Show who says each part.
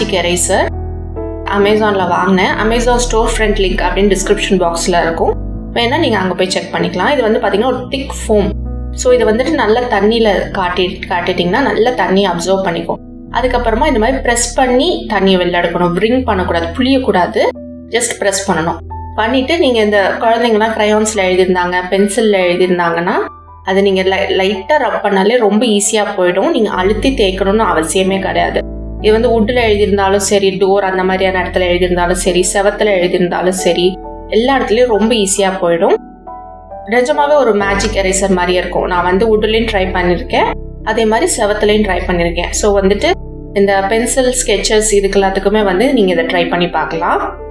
Speaker 1: magic eraser அமேசானில் வாங்கினேன் Amazon store front link அப்படின்னு டிஸ்கிரிப்ஷன் பாக்ஸில் இருக்கும் வேணால் நீங்கள் அங்கே போய் செக் பண்ணிக்கலாம் இது வந்து பார்த்தீங்கன்னா ஒரு திக் ஃபோம் ஸோ இதை வந்துட்டு நல்ல தண்ணியில் காட்டி காட்டிட்டிங்கன்னா நல்ல தண்ணி அப்சர்வ் பண்ணிக்கும் அதுக்கப்புறமா இந்த மாதிரி ப்ரெஸ் பண்ணி தண்ணியை வெளில எடுக்கணும் ப்ரிங் பண்ணக்கூடாது புளியக்கூடாது ஜஸ்ட் ப்ரெஸ் பண்ணணும் பண்ணிட்டு நீங்கள் இந்த குழந்தைங்கலாம் க்ரையான்ஸில் எழுதியிருந்தாங்க பென்சிலில் எழுதியிருந்தாங்கன்னா அதை நீங்கள் லை லைட்டாக ரப் பண்ணாலே ரொம்ப ஈஸியாக போயிடும் நீங்கள் அழுத்தி தேய்க்கணும்னு அவசியமே கிடையாது இது வந்து உட்டில் எழுதியிருந்தாலும் சரி டோர் அந்த மாதிரியான இடத்துல எழுதியிருந்தாலும் சரி செவத்தில் எழுதியிருந்தாலும் சரி எல்லா இடத்துலையும் ரொம்ப ஈஸியாக போயிடும் நிஜமாவே ஒரு மேஜிக் எரேசர் மாதிரியே இருக்கும் நான் வந்து உட்லேயும் ட்ரை பண்ணியிருக்கேன் அதே மாதிரி செவத்துலையும் ட்ரை பண்ணியிருக்கேன் ஸோ வந்துட்டு இந்த பென்சில் ஸ்கெச்சஸ் இதுக்கு எல்லாத்துக்குமே வந்து நீங்கள் இதை ட்ரை பண்ணி பார்க்கலாம்